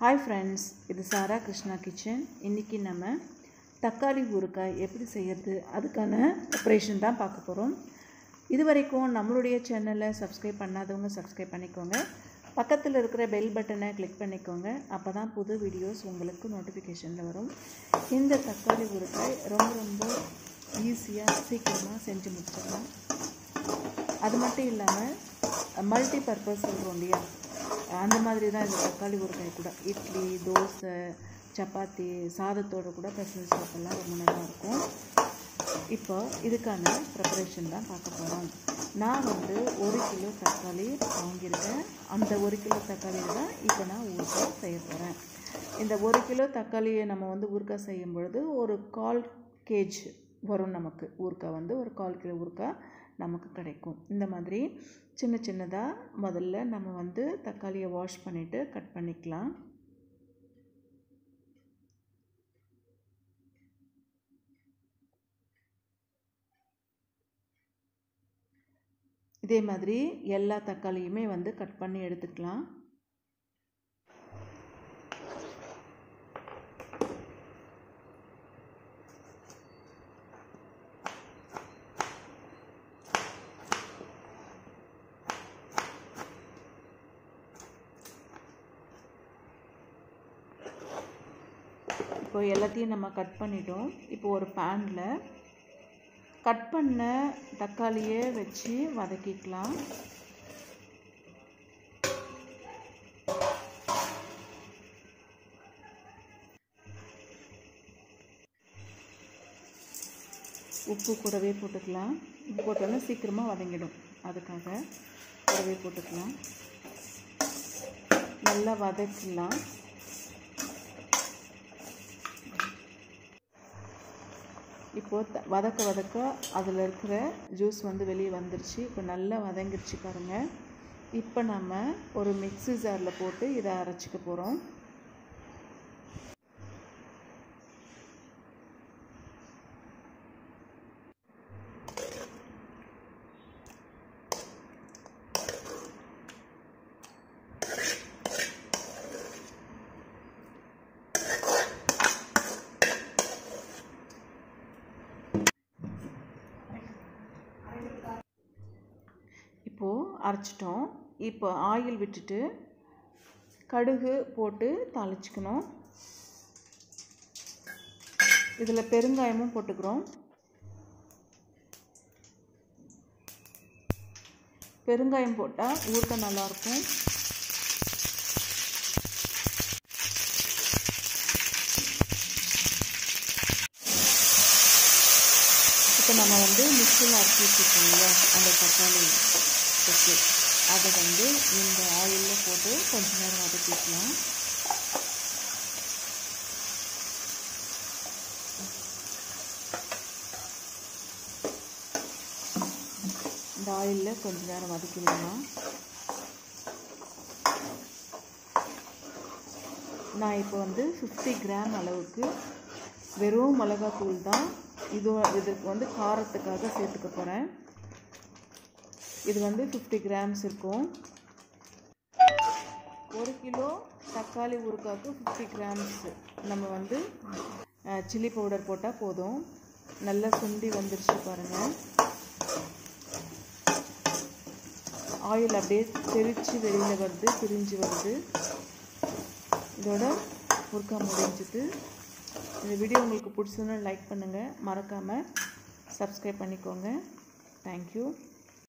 hi friends இது சாரா Krishna kitchen இன்றைக்கி நம்ம தக்காளி ஊறுகாய் எப்படி செய்யறது அதுக்கான ப்ரிப்ரேஷன் தான் பார்க்க போகிறோம் இது வரைக்கும் நம்மளுடைய சேனலை சப்ஸ்கிரைப் பண்ணாதவங்க சப்ஸ்கிரைப் பண்ணிக்கோங்க பக்கத்தில் இருக்கிற பெல் பட்டனை கிளிக் பண்ணிக்கோங்க அப்போ தான் புது வீடியோஸ் உங்களுக்கு நோட்டிஃபிகேஷனில் வரும் இந்த தக்காளி ஊறுகாய் ரொம்ப ரொம்ப ஈஸியாக சீக்கிரமாக செஞ்சு முடிச்சிடலாம் அது மட்டும் இல்லாமல் மல்டி பர்பஸ் சொல்கிறோம் இல்லையா அந்த மாதிரி தான் இந்த தக்காளி ஊறுகாய் கூட இட்லி தோசை சப்பாத்தி சாதத்தோடு கூட பிசைஞ்சு சாப்பிட்லாம் ரொம்ப நல்லா இருக்கும் இப்போ இதுக்கான ப்ரிப்பரேஷன் தான் பார்க்க போகிறோம் நான் வந்து ஒரு கிலோ தக்காளி வாங்கியிருக்கேன் அந்த ஒரு கிலோ தக்காளியில் தான் இப்போ நான் ஊறுகாய் செய்ய போகிறேன் இந்த ஒரு கிலோ தக்காளியை நம்ம வந்து ஊறுகாய் செய்யும் பொழுது ஒரு கால் கேஜ் வரும் நமக்கு ஊறுகாய் வந்து ஒரு கால் கிலோ ஊறுகாய் நமக்கு கிடைக்கும் இந்த மாதிரி சின்ன சின்னதாக முதல்ல நம்ம வந்து தக்காளியை வாஷ் பண்ணிவிட்டு கட் பண்ணிக்கலாம் இதே மாதிரி எல்லா தக்காளியுமே வந்து கட் பண்ணி எடுத்துக்கலாம் இப்போ எல்லாத்தையும் நம்ம கட் பண்ணிட்டோம் இப்போ ஒரு பேனில் கட் பண்ண தக்காளியை வச்சு வதக்கிக்கலாம் உப்பு கூடவே போட்டுக்கலாம் உப்பு போட்டோன்னா சீக்கிரமாக வதங்கிடும் அதுக்காக கூடவே போட்டுக்கலாம் நல்லா வதக்கலாம் இப்போது வதக்க வதக்க அதில் இருக்கிற ஜூஸ் வந்து வெளியே வந்துருச்சு இப்போ நல்லா வதங்கிருச்சு பாருங்கள் இப்போ நம்ம ஒரு மிக்ஸி ஜாரில் போட்டு இதை அரைச்சிக்க போகிறோம் இப்போது அரைச்சிட்டோம் இப்போ ஆயில் விட்டுட்டு கடுகு போட்டு தாளிச்சிக்கணும் இதில் பெருங்காயமும் போட்டுக்கிறோம் பெருங்காயம் போட்டால் ஊறுகாய் நல்லாயிருக்கும் இப்போ நம்ம வந்து மிக்சியில் அரைச்சி வச்சுருக்கோம் இல்லையா அந்த தக்காளி தொக்கு அதை வந்து இந்த ஆயிலில் போட்டு கொஞ்ச நேரம் வதக்கிக்கலாம் இந்த ஆயிலில் கொஞ்ச நேரம் வதக்கிடலாம் நான் இப்போ வந்து ஃபிஃப்டி கிராம் அளவுக்கு வெறும் மிளகாத்தூள் தான் இது இதுக்கு வந்து காரத்துக்காக சேர்த்துக்க போகிறேன் இது வந்து ஃபிஃப்டி கிராம்ஸ் இருக்கும் ஒரு கிலோ தக்காளி ஊறுக்காய்க்கு ஃபிஃப்டி கிராம்ஸ் நம்ம வந்து சில்லி பவுடர் போட்டால் போதும் நல்லா சுண்டி வந்துருச்சு பாருங்கள் ஆயில் அப்படியே தெரிச்சு வெளியில் வருது பிரிஞ்சு வருது இதோட ஊறுக்காய் முடிஞ்சுது இந்த வீடியோ உங்களுக்கு பிடிச்சதுன்னா லைக் பண்ணுங்கள் மறக்காமல் சப்ஸ்கிரைப் பண்ணிக்கோங்க தேங்க்யூ